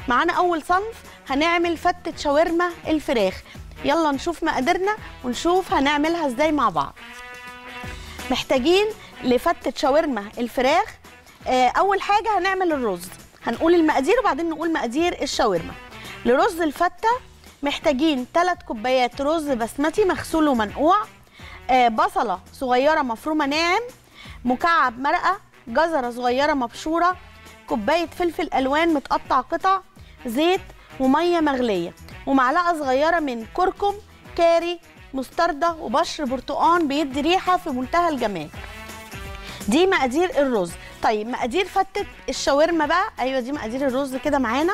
معانا اول صنف هنعمل فتة شاورما الفراخ يلا نشوف مقاديرنا ونشوف هنعملها ازاي مع بعض محتاجين لفتة شاورما الفراخ آه، اول حاجة هنعمل الرز هنقول المقادير وبعدين نقول مقادير الشاورما لرز الفتة محتاجين 3 كوبايات رز بسمتي مغسول ومنقوع آه، بصلة صغيرة مفرومة ناعم مكعب مرقة جزرة صغيرة مبشورة كوباية فلفل ألوان متقطع قطع زيت ومية مغلية ومعلقة صغيرة من كركم كاري مستردة وبشر برتقان بيدي ريحة في منتهى الجمال دي مقادير الرز طيب مقادير فتة الشاورما بقى ايوه دي مقادير الرز كده معانا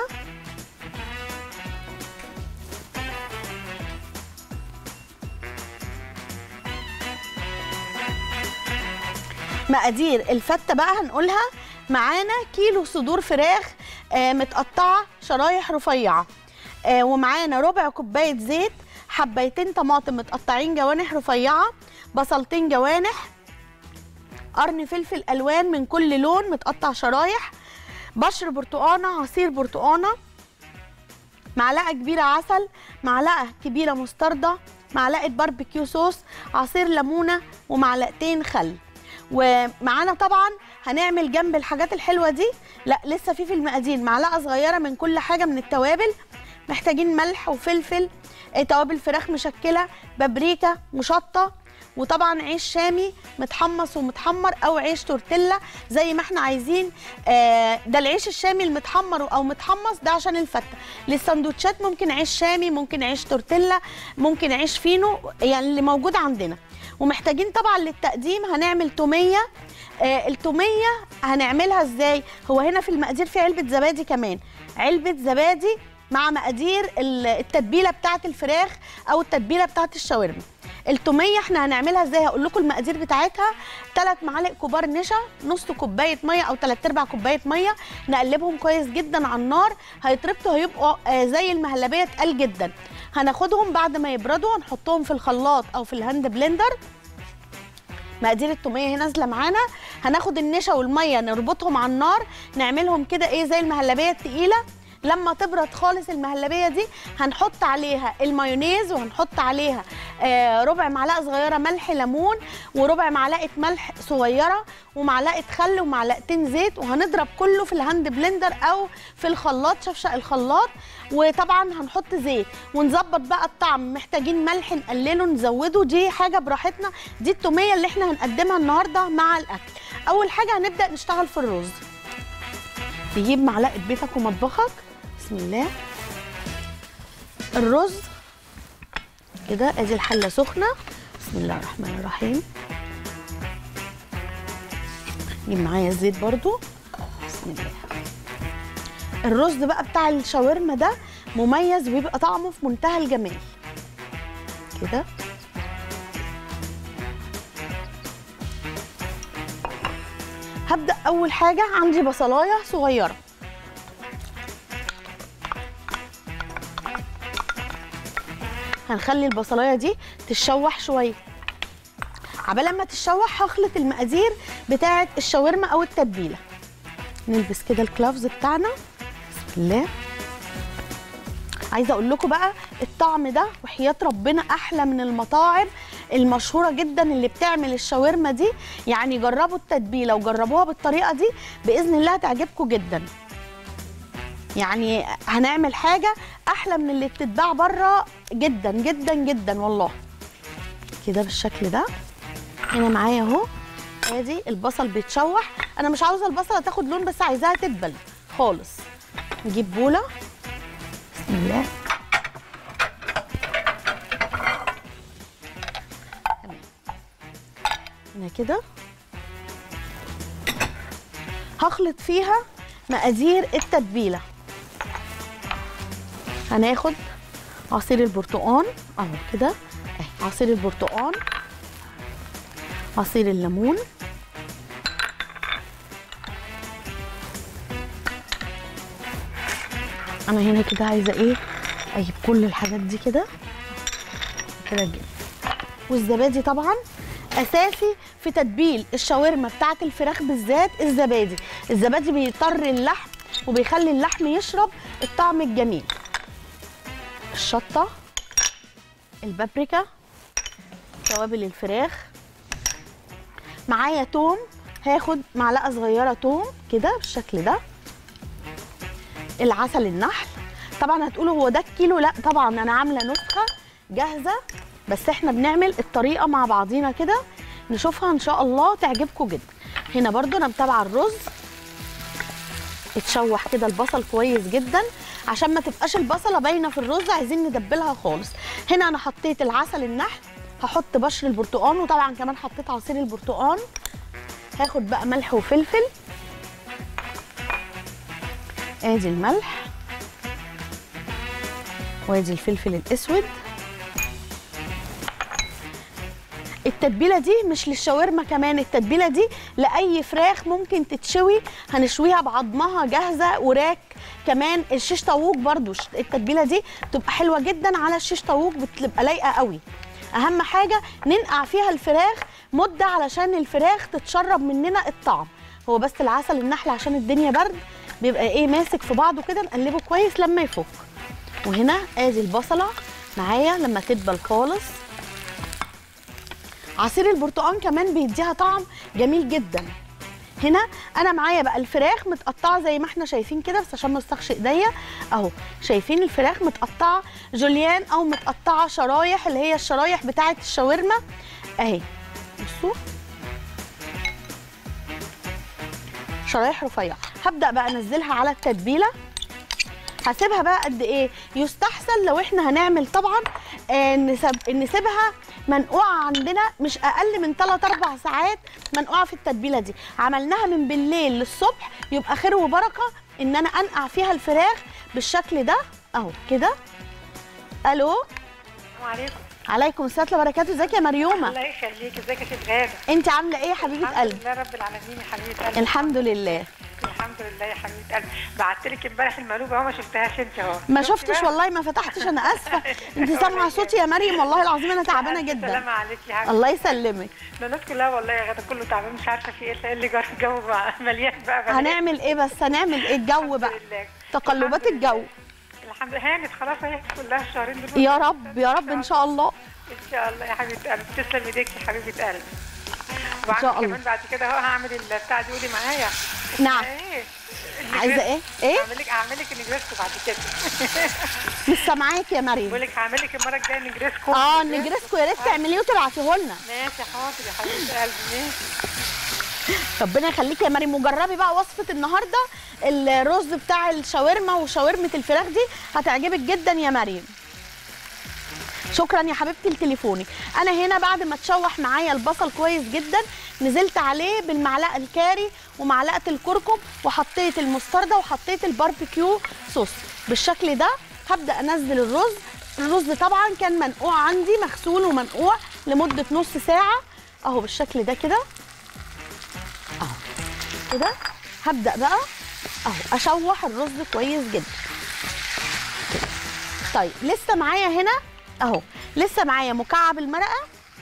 مقادير الفته بقى هنقولها معانا كيلو صدور فراخ آه متقطعه شرايح رفيعه آه ومعانا ربع كوبايه زيت حبايتين طماطم متقطعين جوانح رفيعه بصلتين جوانح قرن فلفل الوان من كل لون متقطع شرايح بشر برتقانه عصير برتقانه معلقه كبيره عسل معلقه كبيره مستردة معلقه باربيكيو صوص عصير ليمونه ومعلقتين خل ومعانا طبعا هنعمل جنب الحاجات الحلوه دي لا لسه في في المقادير معلقه صغيره من كل حاجه من التوابل محتاجين ملح وفلفل آه، توابل فراخ مشكله بابريكا وشطه وطبعا عيش شامي متحمص ومتحمر او عيش تورتيلا زي ما احنا عايزين آه، ده العيش الشامي المتحمر او متحمص ده عشان الفته للسندوتشات ممكن عيش شامي ممكن عيش تورتيلا ممكن عيش فينو يعني اللي موجود عندنا ومحتاجين طبعا للتقديم هنعمل توميه آه التوميه هنعملها ازاي هو هنا في المقادير في علبه زبادي كمان علبه زبادي مع مقادير ال- التتبيله بتاعه الفراخ او التتبيله بتاعه الشاورما التوميه احنا هنعملها ازاي هقول لكم المقادير بتاعتها ثلاث معالق كبار نشا نص كوبايه ميه او ثلاث ارباع كوبايه ميه نقلبهم كويس جدا على النار هيتربطوا هيبقوا آه، زي المهلبيه تقال جدا هناخدهم بعد ما يبردوا هنحطهم في الخلاط او في الهاند بلندر مقادير التوميه هي نازله معانا هناخد النشا والميه نربطهم على النار نعملهم كده ايه زي المهلبيه التقيله لما تبرد خالص المهلبيه دي هنحط عليها المايونيز وهنحط عليها آه ربع معلقه صغيره ملح ليمون وربع معلقه ملح صغيره ومعلقه خل ومعلقتين زيت وهنضرب كله في الهاند بلندر او في الخلاط شفشق الخلاط وطبعا هنحط زيت ونظبط بقى الطعم محتاجين ملح نقلله نزوده دي حاجه براحتنا دي التوميه اللي احنا هنقدمها النهارده مع الاكل اول حاجه هنبدا نشتغل في الرز تجيب معلقه بيتك ومطبخك بسم الله الرز كده ادي الحله سخنه بسم الله الرحمن الرحيم جيب معايا الزيت برضو بسم الله الرز بقى بتاع الشاورما ده مميز وبيبقى طعمه في منتهى الجمال كده هبدأ أول حاجة عندي بصلاية صغيرة هنخلي البصلايه دي تتشوح شويه عبال ما تتشوح هخلط المقادير بتاعه الشاورما او التتبيله نلبس كده الكلافز بتاعنا بسم الله عايزه اقول لكم بقى الطعم ده وحياه ربنا احلى من المطاعم المشهوره جدا اللي بتعمل الشاورما دي يعني جربوا التتبيله وجربوها بالطريقه دي باذن الله هتعجبكم جدا يعني هنعمل حاجه احلى من اللي بتتباع بره جدا جدا جدا والله كده بالشكل ده هنا معايا اهو ادي البصل بيتشوح انا مش عاوزه البصله تاخد لون بس عايزاها تدبل خالص نجيب بوله بسم الله تمام هنا كده هخلط فيها مقادير التتبيله هناخد عصير البرتقان اهو كده اهي عصير البرتقان عصير الليمون انا هنا كده عايزه ايه اجيب كل الحاجات دي كده كده اجيب والزبادي طبعا اساسي في تتبيل الشاورما بتاعه الفراخ بالذات الزبادي الزبادي بيطر اللحم وبيخلي اللحم يشرب الطعم الجميل الشطه البابريكا توابل الفراخ معايا توم هاخد معلقه صغيره توم كده بالشكل ده العسل النحل طبعا هتقولوا هو ده الكيلو لا طبعا انا عامله نسخه جاهزه بس احنا بنعمل الطريقه مع بعضينا كده نشوفها ان شاء الله تعجبكم جدا هنا برضو انا متابعه الرز اتشوح كده البصل كويس جدا عشان ما تبقاش البصله باينه في الرز عايزين ندبلها خالص هنا انا حطيت العسل النحل هحط بشر البرتقال وطبعا كمان حطيت عصير البرتقال هاخد بقى ملح وفلفل ادي الملح وادي الفلفل الاسود التتبيله دي مش للشاورما كمان التتبيله دي لاي فراخ ممكن تتشوي هنشويها بعظمها جاهزه وراك كمان الشيش طاووق برضو ش- التتبيله دي بتبقى حلوه جدا على الشيش طاووق بتبقى لايقه قوي اهم حاجه ننقع فيها الفراخ مده علشان الفراخ تتشرب مننا الطعم هو بس العسل النحل عشان الدنيا برد بيبقى ايه ماسك في بعضه كده نقلبه كويس لما يفك وهنا ادي البصله معايا لما تدبل خالص عصير البرتقال كمان بيديها طعم جميل جدا هنا انا معايا بقى الفراخ متقطعه زي ما احنا شايفين كده بس عشان ما اوسخش ايديا اهو شايفين الفراخ متقطعه جوليان او متقطعه شرايح اللي هي الشرايح بتاعه الشاورما اهي بصوا شرايح رفيعه هبدا بقى انزلها على التتبيله هسيبها بقى قد ايه يستحسن لو احنا هنعمل طبعا آه، نسب... نسيبها منقوعه عندنا مش اقل من 3 4 ساعات منقوعه في التتبيله دي عملناها من بالليل للصبح يبقى خير وبركه ان انا انقع فيها الفراخ بالشكل ده اهو كده الو السلام عليكم عليكم السلام وبركاته ازيك يا مريومه الله يخليك ازيك يا ست غاده انت عامله ايه يا حبيبه الحمد قلبي لله رب العالمين يا حبيبه قلبي الحمد لله الحمد لله يا حبيبه قلبي بعت لك امبارح المقلوبه اهو ما شفتهاش انت اهو ما شفتي شفتش بقى؟ والله ما فتحتش انا اسفه انت سامعه صوتي يا مريم والله العظيم انا تعبانه ألف جدا سلامة عليك يا حبيبي الله يسلمك ده الناس كلها والله يا غاده كله تعبان مش عارفه في ايه إيه اللي جرى الجو بقى مليان بقى بلاء. هنعمل ايه بس هنعمل ايه الجو بقى الحمد لله. تقلبات الحمد لله. الجو الحمد لله هانت خلاص اهي كلها الشهرين دول يا رب يا رب ان شاء الله ان شاء الله يا حبيبه قلبي تسلم ايديك يا حبيبه قلبي إن شاء وعندي الله. كمان بعد كده اهو هعمل البتاع دي قولي معايا نعم. ايه عايزه ايه ايه هعمل لك هعمل لك نجرسكو بعد كده مش سامعاك يا مريم بقول لك هعمل لك المره الجايه نجرسكو اه النجرسكو يا ريت تعمليه وتبعتيه لنا ماشي حاضر يا حبيبه قلبي ماشي ربنا يخليكي يا مريم وجربي بقى وصفه النهارده الرز بتاع الشاورما وشاورمه الفراخ دي هتعجبك جدا يا مريم شكرا يا حبيبتي لتليفونك انا هنا بعد ما تشوح معايا البصل كويس جدا نزلت عليه بالمعلقه الكاري ومعلقه الكركم وحطيت المستردة وحطيت الباربيكيو صوص بالشكل ده هبدا انزل الرز الرز طبعا كان منقوع عندي مغسول ومنقوع لمده نص ساعه اهو بالشكل ده كده اهو كده هبدا بقى اهو اشوح الرز كويس جدا كده. طيب لسه معايا هنا اهو لسه معايا مكعب المرقه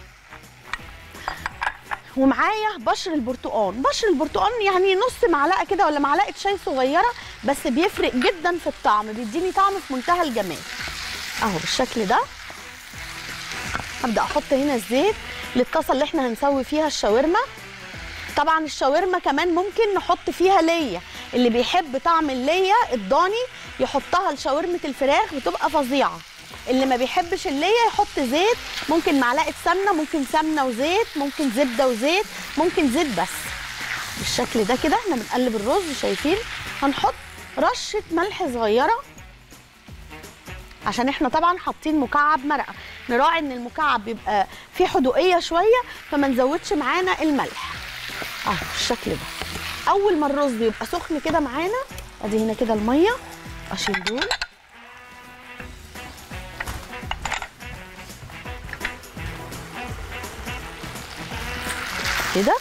ومعايا بشر البرتقال بشر البرتقال يعني نص معلقه كده ولا معلقه شاي صغيره بس بيفرق جدا في الطعم بيديني طعم في منتهى الجمال اهو بالشكل ده هبدا احط هنا الزيت للطاسه اللي احنا هنسوي فيها الشاورما طبعا الشاورما كمان ممكن نحط فيها ليا اللي بيحب طعم الليا الضاني يحطها لشاورمه الفراخ بتبقى فظيعه اللي ما بيحبش الليا يحط زيت ممكن معلقه سمنه ممكن سمنه وزيت ممكن زبده وزيت ممكن زيت بس بالشكل ده كده احنا بنقلب الرز شايفين هنحط رشه ملح صغيره عشان احنا طبعا حاطين مكعب مرقه نراعي ان المكعب بيبقى فيه حدوقيه شويه فما نزودش معانا الملح اهو بالشكل ده اول ما الرز يبقى سخن كده معانا ادي هنا كده الميه اشيل دول كده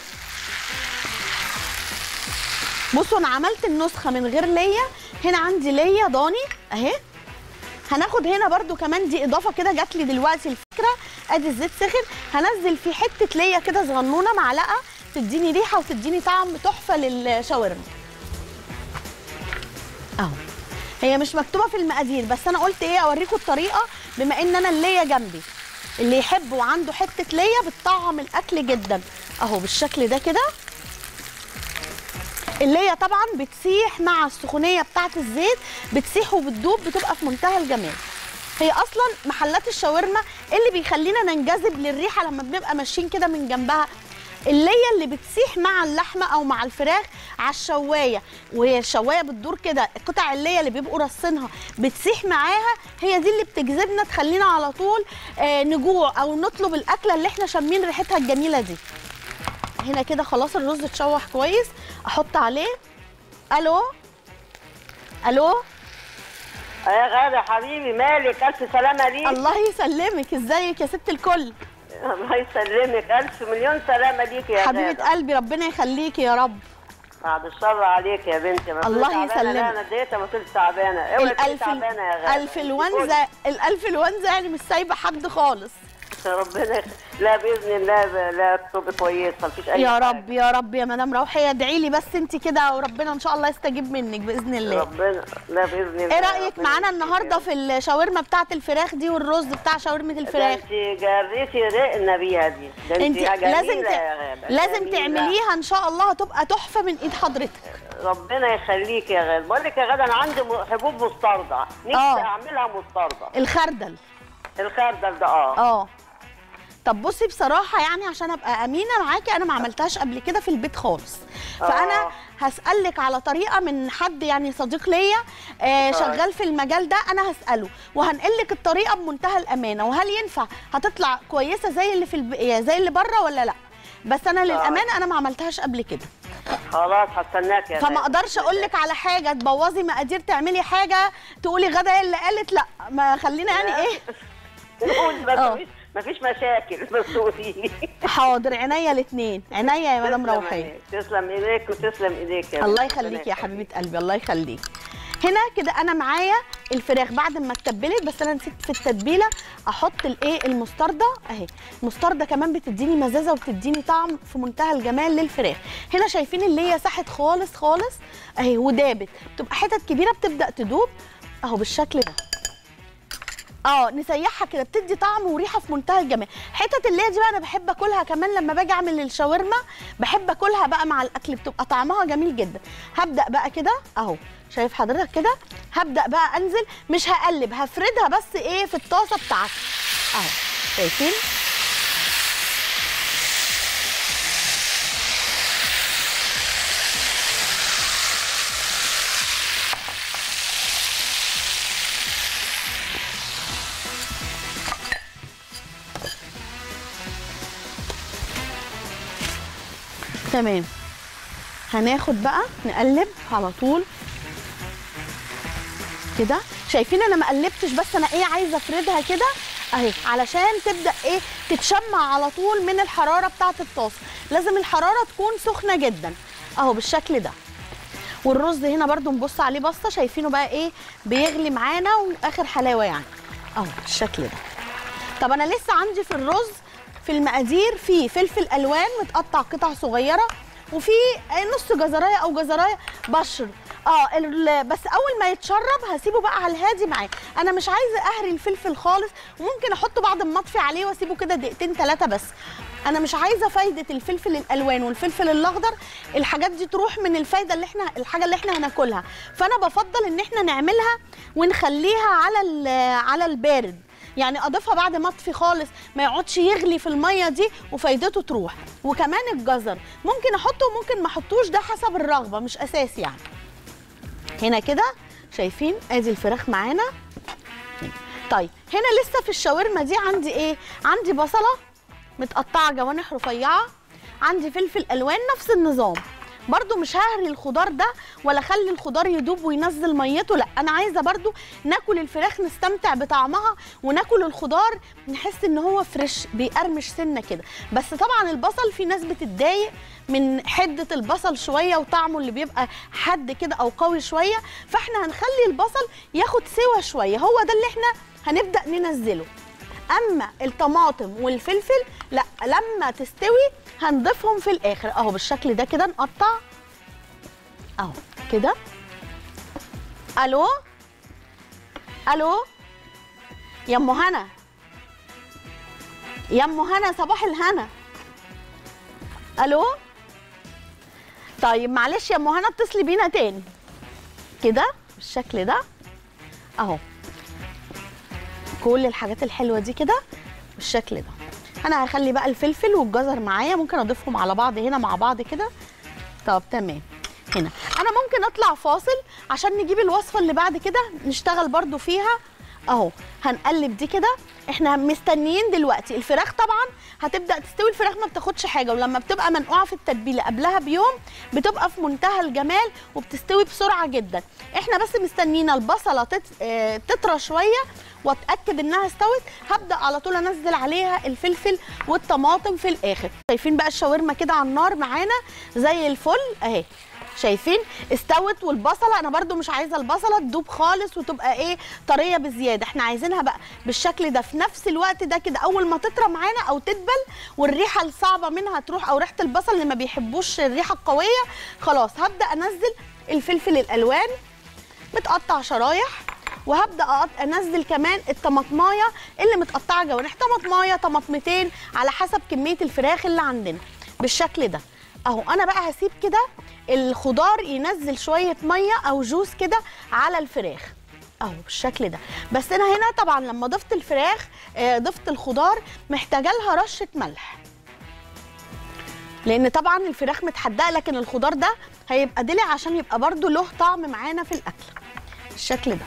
بصوا انا عملت النسخه من غير ليا هنا عندي ليا ضاني اهي هناخد هنا برده كمان دي اضافه كده جات لي دلوقتي الفكره ادي الزيت سخن هنزل فيه حته ليا كده صغنونه معلقه تديني ريحه وتديني طعم تحفه للشاورما اهو هي مش مكتوبه في المقادير بس انا قلت ايه اوريكم الطريقه بما ان انا اللية جنبي اللي يحب وعنده حته لية بتطعم الاكل جدا اهو بالشكل ده كده اللية طبعا بتسيح مع السخونيه بتاعه الزيت بتسيح وبتدوب بتبقى في منتهى الجمال هي اصلا محلات الشاورما اللي بيخلينا ننجذب للريحه لما بنبقى ماشيين كده من جنبها اللية اللي بتسيح مع اللحمه او مع الفراخ على الشوايه وهي الشوايه بتدور كده قطع اللية اللي بيبقوا رصينها بتسيح معاها هي دي اللي بتجذبنا تخلينا على طول آه، نجوع او نطلب الاكله اللي احنا شامين ريحتها الجميله دي هنا كده خلاص الرز اتشوح كويس احط عليه الو الو يا غادة حبيبي مالك ألف سلامة ليك الله يسلمك ازيك يا ست الكل الله يسلمك ألف مليون سلامة ليك يا حبيبه غادة قلبي ربنا يخليكي يا رب بعد الشر عليك يا بنتي ما الله كنت تعبانة، يسلمك. لا أنا اديتها ما كنت تعبانة اوعي تكوني الالف تعبانة يا غادة الانفلونزا الانفلونزا يعني مش سايبه حد خالص ربنا يخ- لا بإذن الله ب- لا تبقى كويسة مفيش أي يا حاجة. رب يا رب يا مدام روحيه ادعي لي بس انت كده وربنا ان شاء الله يستجيب منك باذن الله ربنا لا بإذن الله ايه رايك ربنا معانا يخليك النهارده يا في الشاورما بتاعه الفراخ دي والرز بتاع شاورما ده الفراخ انت جريتي رقنا بيها دي ده انت جميلة لازم يا ت... غادة لازم جميلة. تعمليها ان شاء الله هتبقى تحفه من ايد حضرتك ربنا يخليك يا غادة بقول لك يا غادة أنا عندي م- حبوب مستردة نفسي آه. أعملها مستردة الخردل الخردل ده اه اه طب بصي بصراحه يعني عشان ابقى امينه معاكي انا ما عملتهاش قبل كده في البيت خالص فانا آه. هسالك على طريقه من حد يعني صديق ليا آه شغال في المجال ده انا هساله وهنقلك الطريقه بمنتهى الامانه وهل ينفع هتطلع كويسه زي اللي في الب... زي اللي بره ولا لا بس انا للامانه انا ما عملتهاش قبل كده خلاص هستناك يا فما غادة. اقدرش اقول لك على حاجه تبوظي مقادير تعملي حاجه تقولي غدا هي اللي قالت لا ما خلينا يعني ايه قول بس آه. مفيش مفيش مشاكل بس قولي لي حاضر عينيا الاثنين عينيا يا مدام تسلم روحيه عينيك، تسلم ايديك وتسلم ايديك يا الله بنت. يخليك يا ربنا حبيبه قلبي الله يخليك هنا كده انا معايا الفراخ بعد ما اتبلت بس انا نسيت في التتبيله احط الايه المستردة اهي المستردة كمان بتديني مزازه وبتديني طعم في منتهى الجمال للفراخ هنا شايفين اللي هي ساحت خالص خالص اهي ودابت بتبقى حتت كبيره بتبدا تدوب اهو بالشكل ده اه نسيحها كده بتدي طعم وريحه في منتهى الجمال حتت اللي هي دي بقى انا بحب اكلها كمان لما باجي اعمل الشاورما بحب اكلها بقى مع الاكل بتبقى طعمها جميل جدا هبدا بقى كده اهو شايف حضرتك كده هبدا بقى انزل مش هقلب هفردها بس ايه في الطاسه بتاعتي اهو شايفين تمام هناخد بقى نقلب على طول كده شايفين انا ما قلبتش بس انا ايه عايزه افردها كده اهي علشان تبدا ايه تتشمع على طول من الحراره بتاعه الطاسه لازم الحراره تكون سخنه جدا اهو بالشكل ده والرز هنا برده نبص عليه بصه شايفينه بقى ايه بيغلي معانا واخر حلاوه يعني اهو بالشكل ده طب انا لسه عندي في الرز في المقادير في فلفل الوان متقطع قطع صغيره وفي نص جزرايه او جزرايه بشر اه ال- بس اول ما يتشرب هسيبه بقى على الهادي معاه انا مش عايزه اهري الفلفل خالص وممكن احطه بعد ما اطفي عليه واسيبه كده دقيقتين ثلاثه بس انا مش عايزه فايده الفلفل الالوان والفلفل الاخضر الحاجات دي تروح من الفايده اللي احنا الحاجه اللي احنا هناكلها فانا بفضل ان احنا نعملها ونخليها على ال- على البارد يعني اضيفها بعد ما اطفي خالص ما يقعدش يغلي في الميه دي وفايدته تروح وكمان الجزر ممكن احطه وممكن ما احطوش ده حسب الرغبه مش اساس يعني هنا كده شايفين ادي الفراخ معانا طيب هنا لسه في الشاورما دي عندي ايه عندي بصله متقطعه جوانح رفيعه عندي فلفل الوان نفس النظام برضو مش ههري الخضار ده ولا اخلي الخضار يدوب وينزل ميته لا انا عايزه برضو ناكل الفراخ نستمتع بطعمها وناكل الخضار نحس ان هو فريش بيقرمش سنه كده بس طبعا البصل في ناس بتتضايق من حده البصل شويه وطعمه اللي بيبقى حد كده او قوي شويه فاحنا هنخلي البصل ياخد سوا شويه هو ده اللي احنا هنبدا ننزله اما الطماطم والفلفل لا لما تستوي هنضيفهم في الاخر اهو بالشكل ده كده نقطع اهو كده الو الو يا ام هنا يا ام هنا صباح الهنا الو طيب معلش يا ام هنا اتصلي بينا تاني كده بالشكل ده اهو كل الحاجات الحلوه دي كده بالشكل ده انا هخلي بقى الفلفل والجزر معايا ممكن اضيفهم على بعض هنا مع بعض كده طب تمام هنا انا ممكن اطلع فاصل عشان نجيب الوصفه اللي بعد كده نشتغل برضو فيها اهو هنقلب دي كده احنا مستنيين دلوقتي الفراخ طبعا هتبدا تستوي الفراخ ما بتاخدش حاجه ولما بتبقى منقوعه في التتبيله قبلها بيوم بتبقى في منتهى الجمال وبتستوي بسرعه جدا احنا بس مستنيين البصله تت... اه تطرى شويه واتاكد انها استوت هبدا على طول انزل عليها الفلفل والطماطم في الاخر شايفين بقى الشاورما كده على النار معانا زي الفل اهي شايفين استوت والبصله انا برده مش عايزه البصله تدوب خالص وتبقى ايه طريه بزياده احنا عايزينها بقى بالشكل ده في نفس الوقت ده كده اول ما تطرى معانا او تدبل والريحه الصعبه منها تروح او ريحه البصل اللي ما بيحبوش الريحه القويه خلاص هبدا انزل الفلفل الالوان متقطع شرايح وهبدا أقط- انزل كمان الطماطمايه اللي متقطعه جوانح طماطمايه طماطمتين على حسب كميه الفراخ اللي عندنا بالشكل ده اهو انا بقى هسيب كده الخضار ينزل شويه ميه او جوس كده على الفراخ اهو بالشكل ده بس انا هنا طبعا لما ضفت الفراخ آه، ضفت الخضار محتاجه لها رشه ملح لان طبعا الفراخ متحدقه لكن الخضار ده هيبقى دلع عشان يبقى برده له طعم معانا في الاكل بالشكل ده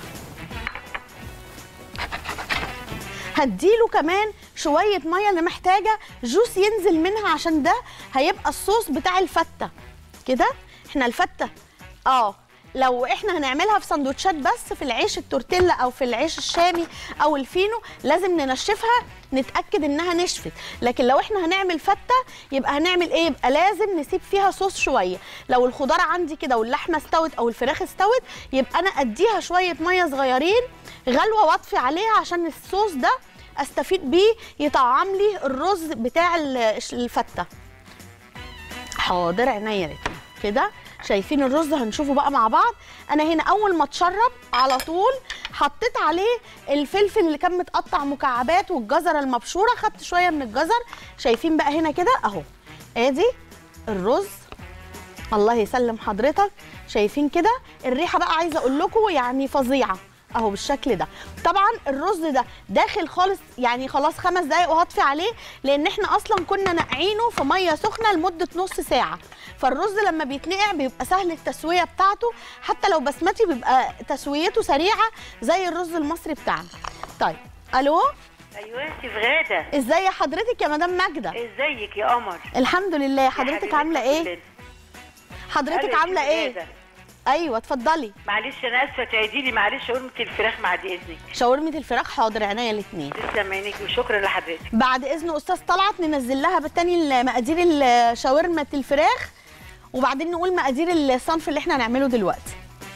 هديله كمان شويه ميه اللي محتاجه جوس ينزل منها عشان ده هيبقى الصوص بتاع الفته كده احنا الفته اه لو احنا هنعملها في سندوتشات بس في العيش التورتيلا او في العيش الشامي او الفينو لازم ننشفها نتاكد انها نشفت لكن لو احنا هنعمل فته يبقى هنعمل ايه يبقى لازم نسيب فيها صوص شويه لو الخضار عندي كده واللحمه استوت او الفراخ استوت يبقى انا اديها شويه ميه صغيرين غلوه واطفي عليها عشان الصوص ده استفيد بيه يطعم لي الرز بتاع ال- الفته حاضر عينيا الاتنين كده شايفين الرز هنشوفه بقى مع بعض انا هنا اول ما اتشرب على طول حطيت عليه الفلفل اللي كان متقطع مكعبات والجزره المبشوره خدت شويه من الجزر شايفين بقى هنا كده اهو ادي الرز الله يسلم حضرتك شايفين كده الريحه بقى عايزه اقول لكم يعني فظيعه اهو بالشكل ده طبعا الرز ده داخل خالص يعني خلاص خمس دقايق وهطفي عليه لان احنا اصلا كنا ناقعينه في ميه سخنه لمده نص ساعه فالرز لما بيتنقع بيبقى سهل التسويه بتاعته حتى لو بسمتي بيبقى تسويته سريعه زي الرز المصري بتاعنا طيب الو ايوه انت في غاده ازاي حضرتك يا مدام ماجده ازيك يا قمر الحمد لله يا حضرتك حبيبتي عامله ايه كلنا. حضرتك أنا عامله في ايه غادة. ايوه اتفضلي معلش انا اسفه تعيدي لي معلش شاورمه الفراخ بعد اذنك شاورمه الفراخ حاضر عينيا الاثنين لسه معنيك وشكرا لحضرتك بعد اذن استاذ طلعت ننزل لها بالتاني مقادير ال- شاورمه الفراخ وبعدين نقول مقادير الصنف اللي احنا هنعمله دلوقتي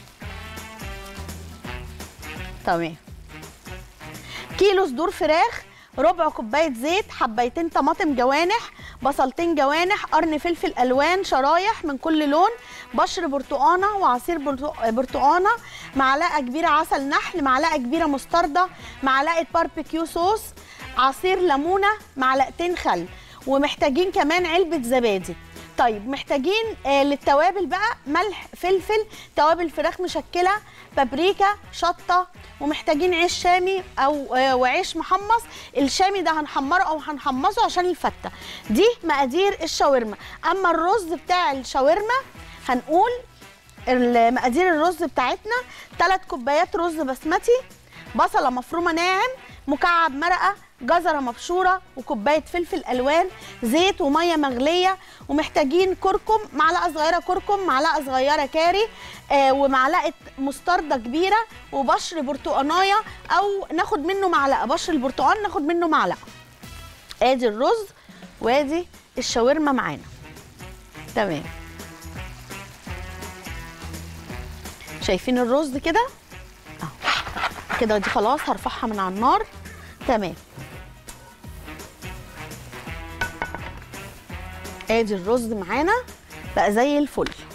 تمام كيلو صدور فراخ ربع كوبايه زيت حبايتين طماطم جوانح بصلتين جوانح قرن فلفل الوان شرايح من كل لون بشر برتقانه وعصير برتق- برتقانه معلقه كبيره عسل نحل معلقه كبيره مستردة معلقه باربيكيو صوص عصير ليمونه معلقتين خل ومحتاجين كمان علبه زبادي طيب محتاجين آه للتوابل بقى ملح فلفل توابل فراخ مشكله بابريكا شطه ومحتاجين عيش شامي او آه وعيش محمص الشامي ده هنحمره او هنحمصه عشان الفته دي مقادير الشاورما اما الرز بتاع الشاورما هنقول مقادير الرز بتاعتنا 3 كوبايات رز بسمتي بصله مفرومه ناعم مكعب مرقه جزره مبشوره وكوبايه فلفل الوان زيت وميه مغليه ومحتاجين كركم معلقه صغيره كركم معلقه صغيره كاري آه ومعلقه مستردة كبيره وبشر برتقانايه او ناخد منه معلقه بشر البرتقال ناخد منه معلقه ادي الرز وادي الشاورما معانا تمام شايفين الرز كده اهو كده دي خلاص هرفعها من على النار تمام ادي الرز معانا بقى زي الفل